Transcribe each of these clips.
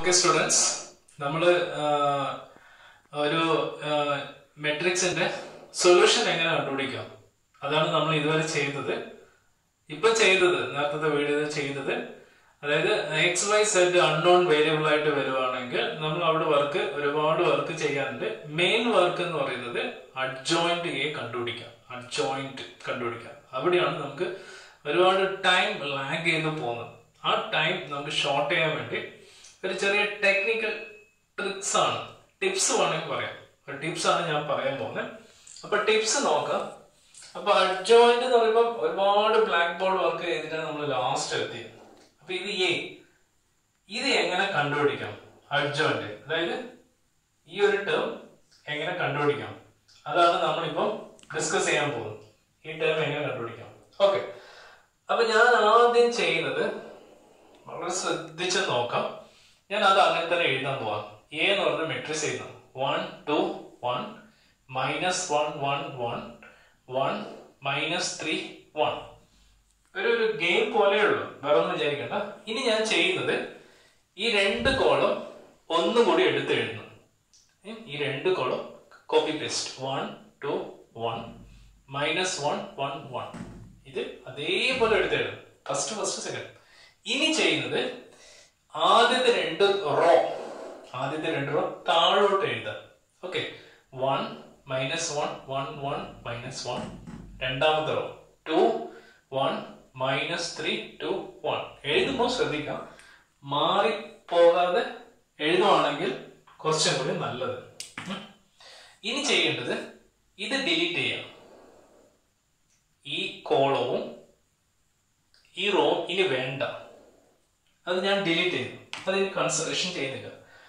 Okay students നമ്മൾ ഒരു മെട്രിക്സിന്റെ സൊല്യൂഷൻ എങ്ങനെ കണ്ടുപിടിക്കാം അതാണ് നമ്മൾ ഇതുവരെ ചെയ്തത് ഇപ്പൊ ചെയ്തത് നേരത്തെ വീഡിയോ ചെയ്തത് അതായത് x y z unknown variable ആയിട്ട് വരുവാണെങ്കിൽ നമ്മൾ അവിടെ വർക്ക് ഒരുപാട് വർക്ക് ചെയ്യാനുണ്ട് മെയിൻ വർക്ക് എന്ന് പറയുന്നത് അഡ്ജോയിന്റ് എ കണ്ടുപിടിക്കാം അഡ്ജോയിന്റ് കണ്ടുപിടിക്കാം അവിടെയാണ് നമുക്ക് ഒരുപാട് ടൈം ലാഗ് ചെയ്ത് പോകുന്നത് ആ ടൈം നമുക്ക് ഷോർട്ട് ചെയ്യാൻ വേണ്ടി ഒരു ചെറിയ ടെക്നിക്കൽ ട്രിക്സ് ആണ് ടിപ്സ് വേണമെങ്കിൽ പറയാം ഒരു ടിപ്സ് ആണ് ഞാൻ പറയാൻ പോകുന്നത് അപ്പൊ ടിപ്സ് നോക്കാം അപ്പൊ അഡ്ജോയിന്റ് എന്ന് പറയുമ്പോൾ ഒരുപാട് ബ്ലാക്ക് ബോർഡ് വർക്ക് ചെയ്തിട്ടാണ് നമ്മൾ ലാസ്റ്റ് എത്തിയത് അപ്പൊ ഇത് എ ഇത് എങ്ങനെ കണ്ടുപിടിക്കാം അഡ്ജോയിന്റ് അതായത് ഈ ഒരു ടേം എങ്ങനെ കണ്ടുപിടിക്കാം അതാണ് നമ്മളിപ്പം ഡിസ്കസ് ചെയ്യാൻ പോകുന്നത് ഈ ടേം എങ്ങനെ കണ്ടുപിടിക്കാം ഓക്കെ അപ്പൊ ഞാൻ ആദ്യം ചെയ്യുന്നത് വളരെ ശ്രദ്ധിച്ച് നോക്കാം ഞാൻ അത് അങ്ങനെ തന്നെ എഴുതാൻ പോവാം എ എന്ന് പറഞ്ഞ മെട്രിക്സ് എഴുതാം one two one minus one one one one minus three one ഒരു ഒരു ഗെയിം പോലെയുള്ളൂ വേറെ ഒന്നും വിചാരിക്കണ്ട ഇനി ഞാൻ ചെയ്യുന്നത് ഈ രണ്ട് കോളം ഒന്നും കൂടി എടുത്ത് എഴുതുന്നു ഏ, ഈ രണ്ട് column copy paste one two one minus one one one ഇത് അതേപോലെ എടുത്ത് എഴുതും ഫസ്റ്റ് ഫസ്റ്റ് സെക്കൻഡ് ഇനി ചെയ്യുന്നത് ആദ്യത്തെ രണ്ട് റോ ആദ്യത്തെ രണ്ട് റോ താഴോട്ട് എഴുതാം okay one minus one one one minus one രണ്ടാമത്തെ row two one minus three two one എഴുതുമ്പോൾ ശ്രദ്ധിക്കാം മാറി പോകാതെ എഴുതുവാണെങ്കിൽ കുറച്ചും കൂടി നല്ലത് ഉം. ഇനി ചെയ്യേണ്ടത് ഇത് ഡിലീറ്റ് ചെയ്യാം ഈ കോളവും ഈ റോ ഇനി വേണ്ട അത് ഞാൻ ഡിലീറ്റ് ചെയ്തു അത് ഇനി കൺസിഡറേഷൻ ചെയ്യുന്നില്ല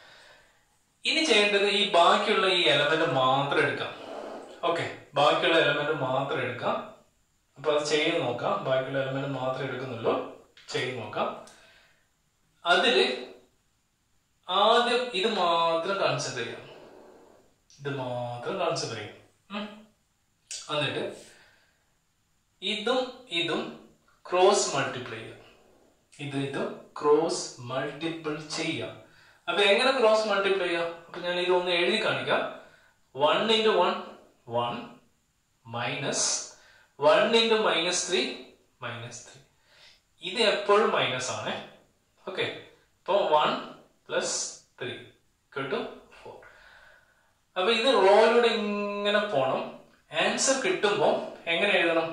ഇനി ചെയ്യേണ്ടത് ഈ ബാക്കിയുള്ള ഈ എലമെന്റ് മാത്രം എടുക്കാം ഓക്കെ ബാക്കിയുള്ള എലമെന്റ് മാത്രം എടുക്കാം അപ്പൊ അത് ചെയ്ത് നോക്കാം ബാക്കിയുള്ള എലമെന്റ് മാത്രമേ എടുക്കുന്നുള്ളൂ ചെയ്ത് നോക്കാം അതില് ആദ്യം ഇത് മാത്രം കൺസിഡർ ചെയ്യാം ഇത് മാത്രം കൺസിഡർ ചെയ്യാം ഉം. എന്നിട്ട് ഇതും ഇതും ക്രോസ് മൾട്ടിപ്ലൈ ചെയ്യാം ഇത് ഇതും ക്രോസ് മൾട്ടിപ്പിൾ ചെയ്യാം അപ്പൊ എങ്ങനെ ക്രോസ് മൾട്ടിപ്ലൈ ചെയ്യാം അപ്പൊ ഞാൻ ഇതൊന്ന് എഴുതി കാണിക്കാം one into one one minus one into minus three minus three ഇത് എപ്പോഴും മൈനസ് ആണ് ഓക്കെ ഇപ്പൊ വൺ പ്ലസ് ത്രീ കിട്ടും ഫോർ അപ്പൊ ഇത് റോയിലൂടെ ഇങ്ങനെ പോണം ആൻസർ കിട്ടുമ്പോ എങ്ങനെ എഴുതണം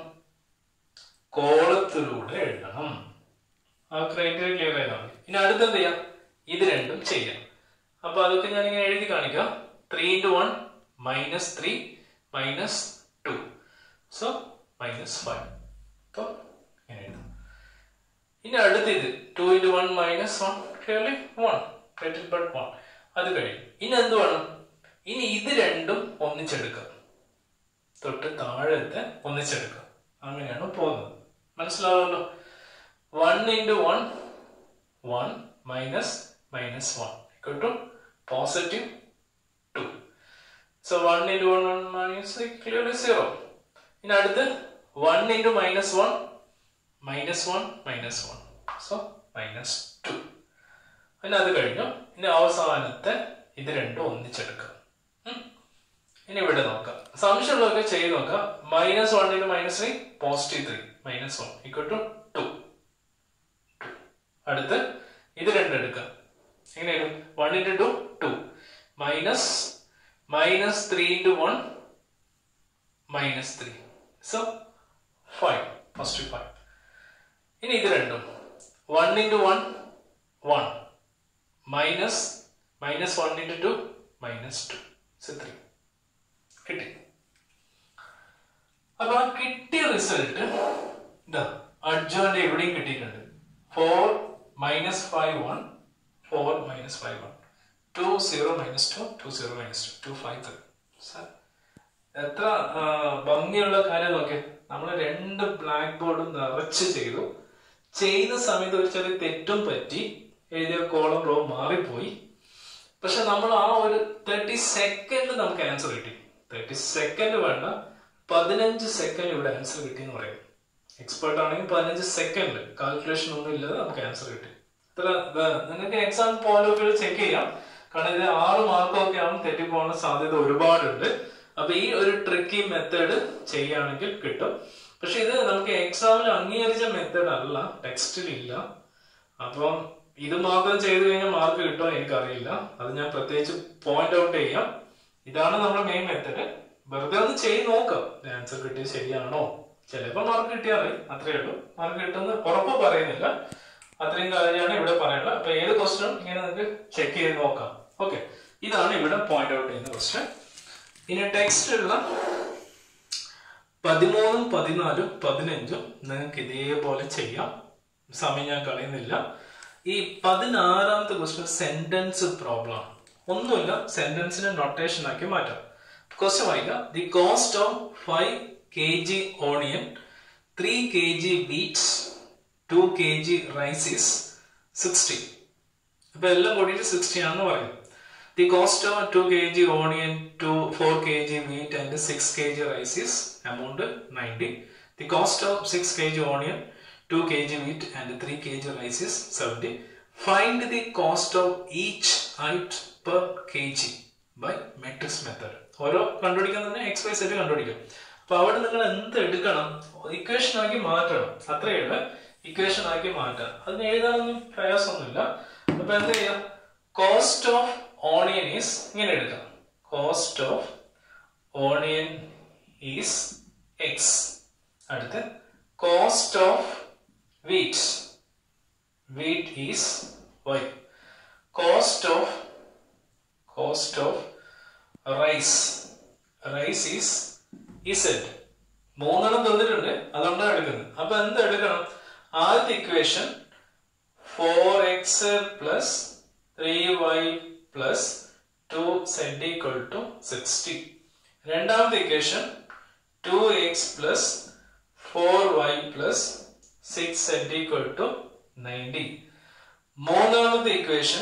കോളത്തിലൂടെ എഴുതണം ആ ക്രൈറ്റീരിയ ക്ലിയർ ആയതാണ് ഇനി അടുത്ത് എന്ത് ചെയ്യാം ഇത് രണ്ടും ചെയ്യാം അപ്പൊ അതൊക്കെ ഞാൻ ഇങ്ങനെ എഴുതി കാണിക്കാം three into one minus three minus two so minus five അപ്പൊ ഇങ്ങനെ എഴുതാം ഇനി അടുത്ത് ഇത് two into one minus one clearly one little but one അത് കഴിയും ഇനി എന്ത് വേണം ഇനി ഇത് രണ്ടും ഒന്നിച്ചെടുക്കാം തൊട്ട് താഴത്തെ ഒന്നിച്ചെടുക്കാം അങ്ങനെയാണ് പോകുന്നത് മനസ്സിലാവുമല്ലോ one into one one minus minus one കിട്ടും positive two so one into one one minus clearly zero ഇനി അടുത്ത് one into minus one minus one minus one so minus two പിന്നെ അത് കഴിഞ്ഞു ഇനി അവസാനത്തെ ഇത് രണ്ടും ഒന്നിച്ചെടുക്കാം ഉം. ഇനി ഇവിടെ നോക്കാം സംശയമുള്ളതൊക്കെ ചെയ്ത് നോക്കാം minus one into minus three positive three minus one equal to two അടുത്ത് ഇത് രണ്ടും എടുക്കാം എങ്ങനെയാണ് one into two two minus minus three into one minus three so five first five ഇനി ഇത് രണ്ടും one into one one minus minus one into two minus two so three കിട്ടി അപ്പൊ ആ കിട്ടിയ റിസൾട്ട് ഇതാ അഡ്ജോന്റെ എവിടെയും കിട്ടിയിട്ടുണ്ട് four minus five one four minus five one to zero minus two two zero minus two two five three എത്ര ആ, ഭംഗിയുള്ള കാര്യം നോക്കിയേ നമ്മൾ രണ്ട് ബ്ലാക്ക് ബോർഡും നിറച്ച് ചെയ്തു ചെയ്യുന്ന സമയത്ത് ഒരു ചെറിയ തെറ്റും പറ്റി എഴുതിയ കോളം റോ മാറിപ്പോയി പക്ഷെ നമ്മൾ ആ ഒരു തേർട്ടി സെക്കൻഡ് നമുക്ക് ആൻസർ കിട്ടി തേർട്ടി സെക്കൻഡ് വേണ്ട പതിനഞ്ച് സെക്കൻഡ് ഇവിടെ ആൻസർ കിട്ടി എന്ന് പറയും എക്സ്പേർട്ട് ആണെങ്കിൽ പതിനഞ്ച് സെക്കൻഡ് കാൽക്കുലേഷൻ ഒന്നും ഇല്ലാതെ നമുക്ക് ആൻസർ കിട്ടി ഇത്ര വേ- നിങ്ങൾക്ക് exam point of view check ചെയ്യാം കാരണം ഇത് ആറ് മാർക്കൊക്കെ ആവും തെറ്റിപ്പോകാനുള്ള സാധ്യത ഒരുപാടുണ്ട് അപ്പൊ ഈ ഒരു ട്രിക്കി മെത്തേഡ് ചെയ്യുകയാണെങ്കിൽ കിട്ടും പക്ഷെ ഇത് നമുക്ക് എക്സാമിൽ അംഗീകരിച്ച മെത്തേഡ് അല്ല ടെക്സ്റ്റിൽ ഇല്ല അപ്പം ഇത് മാത്രം ചെയ്തു കഴിഞ്ഞാൽ മാർക്ക് കിട്ടുമോ എനിക്കറിയില്ല അത് ഞാൻ പ്രത്യേകിച്ച് പോയിന്റ് ഔട്ട് ചെയ്യാം ഇതാണ് നമ്മുടെ മെയിൻ മെത്തേഡ് വെറുതെ ഒന്ന് ചെയ്ത് നോക്കാം ആൻസർ കിട്ടിയത് ശരിയാണോ ചിലപ്പോൾ മാർക്ക് കിട്ടിയാൽ അത്രേ ഉള്ളൂ മാർക്ക് കിട്ടുന്ന ഉറപ്പ് പറയുന്നില്ല അത്രയും കാര്യമാണ് ഇവിടെ പറയാനുള്ളത് അപ്പൊ ഏത് ക്വസ്റ്റനും ഇങ്ങനെ നിങ്ങൾക്ക് ചെക്ക് ചെയ്ത് നോക്കാം ഓക്കെ ഇതാണ് ഇവിടെ പോയിന്റ് ഔട്ട് ചെയ്യുന്ന ക്വസ്റ്റൻ ഇനി ടെക്സ്റ്റിലുള്ള പതിമൂന്നും പതിനാലും പതിനഞ്ചും നിങ്ങൾക്ക് ഇതേപോലെ ചെയ്യാം സമയം ഞാൻ കളയുന്നില്ല ഈ പതിനാറാമത്തെ ക്വസ്റ്റ്യൻ സെന്റൻസ് പ്രോബ്ലം ആണ് ഒന്നുമില്ല സെന്റൻസിനെ നൊട്ടേഷൻ ആക്കി മാറ്റാം ക്വസ്റ്റ്യൻ വായിക്കാം the cost of five K G onion three K G beets two K G rice is sixty അപ്പൊ എല്ലാം കൂടിയിട്ട് സിക്സ്റ്റി ആണെന്ന് പറയും the cost of two K G onion two four K G meat and six K G rice is amount ninety the cost of six K G onion two K G meat and three K G rice is seventy find the cost of each IIT per K G by matrix method ഓരോ കണ്ടുപിടിക്കാൻ തന്നെ X y set കണ്ടുപിടിക്കും അപ്പൊ അവിടെ നിങ്ങൾ എന്ത് എടുക്കണം equation ആക്കി മാറ്റണം അത്രയേ ഉള്ളൂ ഇക്വേഷൻ ആക്കി മാറ്റാം അതിന് എഴുതാനൊന്നും പ്രയാസമൊന്നുമില്ല അപ്പൊ എന്ത് ചെയ്യാം കോസ്റ്റ് ഓഫ് ഓണിയൻ ഈസ് ഇങ്ങനെ എടുക്കാം cost of onion is x അടുത്ത് cost of wheat wheat is y cost of cost of rice rice is z മൂന്നെണ്ണം തന്നിട്ടുണ്ട് അതുകൊണ്ടാണ് എടുക്കുന്നത് അപ്പൊ എന്ത് എടുക്കണം ആദ്യത്തെ equation four x plus three y plus two z equal to sixty രണ്ടാമത്തെ equation two x plus four y plus six z equal to ninety മൂന്നാമത്തെ equation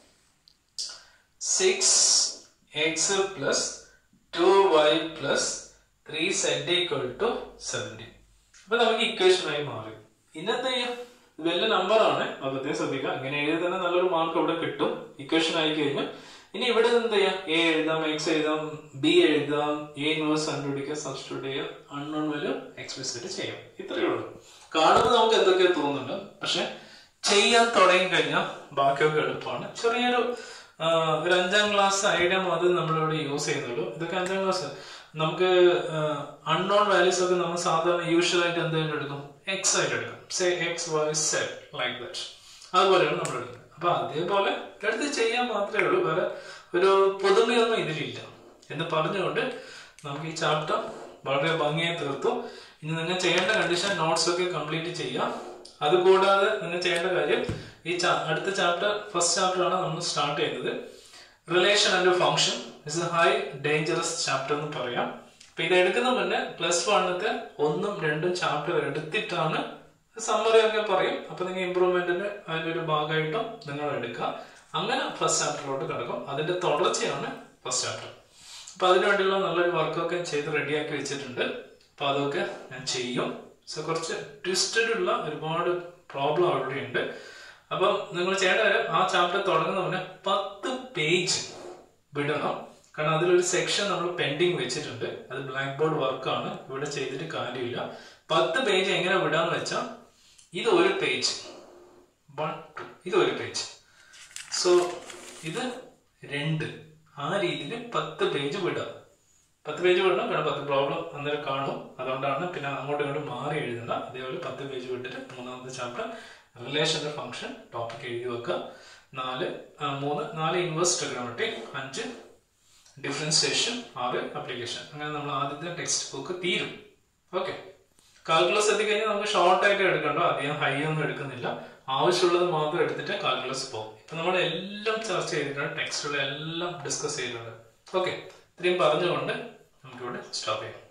six x plus two y plus three z equal to seventy അപ്പൊ നമുക്ക് ഇക്വേഷനായി മാറി ഇന്നത്തെ ഇതെല്ലാം നമ്പറാണ് അത് പ്രത്യേകം ശ്രദ്ധിക്കുക ഇങ്ങനെ എഴുതി തന്നെ നല്ലൊരു മാർക്ക് ഇവിടെ കിട്ടും ഇക്വേഷൻ ആയി കഴിഞ്ഞാൽ ഇനി ഇവിടെ എന്ത് ചെയ്യാം എ എഴുതാം എക്സ് എഴുതാം ബി എഴുതാം എ ഇൻവേഴ്സ് കണ്ടുപിടിക്കുക സബ്സ്റ്റിറ്റ്യൂട്ട് ചെയ്യുക അൺനോൺ വാല്യൂ എക്സ്പ്രസ് ചെയ്യാം ഇത്രയേ ഉള്ളൂ കാണുമ്പോൾ നമുക്ക് എന്തൊക്കെ തോന്നുന്നുണ്ട് പക്ഷെ ചെയ്യാൻ തുടങ്ങി കഴിഞ്ഞാൽ ബാക്കിയൊക്കെ എളുപ്പമാണ് ചെറിയൊരു ആ, ഒരു അഞ്ചാം ക്ലാസ് ഐഡിയ മാത്രമേ നമ്മളിവിടെ യൂസ് ചെയ്യുന്നുള്ളൂ ഇതൊക്കെ അഞ്ചാം ക്ലാസ് നമുക്ക് അൺനോൺ വാല്യൂസ് ഒക്കെ നമ്മൾ സാധാരണ യൂഷ്വൽ ആയിട്ട് എന്തെങ്കിലും എടുക്കും എക്സ് ആയിട്ട് എടുക്കും say x y set like that അതുപോലെയാണ് നമ്മൾ എടുക്കുന്നത് അപ്പൊ അതേപോലെ എടുത്ത് ചെയ്യാൻ മാത്രമേ ഉള്ളൂ വേറെ ഒരു പുതുമയൊന്നും ഇതിലില്ല എന്ന് പറഞ്ഞുകൊണ്ട് നമുക്ക് ഈ ചാപ്റ്റർ വളരെ ഭംഗിയായി തീർത്തു ഇനി നിങ്ങൾ ചെയ്യേണ്ട കണ്ടീഷൻ നോട്ട്സ് ഒക്കെ കംപ്ലീറ്റ് ചെയ്യാം അതുകൂടാതെ നിങ്ങൾ ചെയ്യേണ്ട കാര്യം ഈ ചാ- അടുത്ത ചാപ്റ്റർ ഫസ്റ്റ് ചാപ്റ്റർ ആണ് നമ്മൾ സ്റ്റാർട്ട് ചെയ്യുന്നത് relation and function is a high dangerous chapter എന്ന് പറയാം അപ്പൊ ഇത് എടുക്കുന്ന മുന്നേ പ്ലസ് വണ്ണത്തെ ഒന്നും രണ്ടും ചാപ്റ്റർ എടുത്തിട്ടാണ് സമ്മറി ഒക്കെ പറയും അപ്പൊ നിങ്ങൾ ഇമ്പ്രൂവ്മെന്റിന്റെ അതിന്റെ ഒരു ഭാഗമായിട്ടും നിങ്ങൾ എടുക്കുക അങ്ങനെ ഫസ്റ്റ് ചാപ്റ്ററിലോട്ട് കിടക്കും അതിന്റെ തുടർച്ചയാണ് ഫസ്റ്റ് ചാപ്റ്റർ അപ്പൊ അതിനുവേണ്ടിയുള്ള നല്ലൊരു വർക്കൊക്കെ ചെയ്ത് റെഡിയാക്കി വെച്ചിട്ടുണ്ട് അപ്പൊ അതൊക്കെ ഞാൻ ചെയ്യും സോ കുറച്ച് ട്വിസ്റ്റഡ് ഉള്ള ഒരുപാട് പ്രോബ്ലം അവിടെ ഉണ്ട് അപ്പം നിങ്ങൾ ചെയ്യേണ്ട കാര്യം ആ ചാപ്റ്റർ തുടങ്ങുന്നതിന് പത്ത് പേജ് വിടണം കാരണം അതിലൊരു സെക്ഷൻ നമ്മൾ പെൻഡിങ് വെച്ചിട്ടുണ്ട് അത് ബ്ലാക്ക് ബോർഡ് വർക്കാണ് ഇവിടെ ചെയ്തിട്ട് കാര്യമില്ല പത്ത് പേജ് എങ്ങനെ വിടാന്ന് വെച്ചാൽ ഇത് ഒരു പേജ് വൺ ടു ഇത് ഒരു പേജ് സോ ഇത് രണ്ട് ആ രീതിയിൽ പത്ത് പേജ് വിടാം പത്ത് പേജ് വിടണം കാരണം പത്ത് പ്രോബ്ലം അന്നേരം കാണും അതുകൊണ്ടാണ് പിന്നെ അങ്ങോട്ടും ഇങ്ങോട്ടും മാറി എഴുതണ്ട അതേപോലെ പത്ത് പേജ് വിട്ടിട്ട് മൂന്നാമത്തെ ചാപ്റ്റർ റിലേഷന്റെ ഫംഗ്ഷൻ ടോപ്പിക് എഴുതി വെക്കുക നാല് ആ, മൂന്ന് നാല് ഇൻവേഴ്സ് ട്രിഗണോമെട്രി അഞ്ച് ഡിഫറൻസിയേഷൻ ആറ് അപ്ലിക്കേഷൻ അങ്ങനെ നമ്മൾ ആദ്യത്തെ ടെക്സ്റ്റ് ബുക്ക് തീരും ഓക്കെ കാൽക്കുലസ് എത്തിക്കഴിഞ്ഞാൽ നമുക്ക് ഷോർട്ട് ആയിട്ട് എടുക്കണ്ട അധികം ഹൈ ഒന്നും എടുക്കുന്നില്ല ആവശ്യമുള്ളത് മാത്രം എടുത്തിട്ട് കാൽക്കുലസ് പോകും ഇപ്പൊ നമ്മൾ എല്ലാം ചർച്ച ചെയ്തിട്ടുണ്ട് ടെക്സ്റ്റുകൾ എല്ലാം ഡിസ്കസ് ചെയ്തിട്ടുണ്ട് ഓക്കെ ഇത്രയും പറഞ്ഞുകൊണ്ട് നമുക്കിവിടെ സ്റ്റോപ്പ് ചെയ്യാം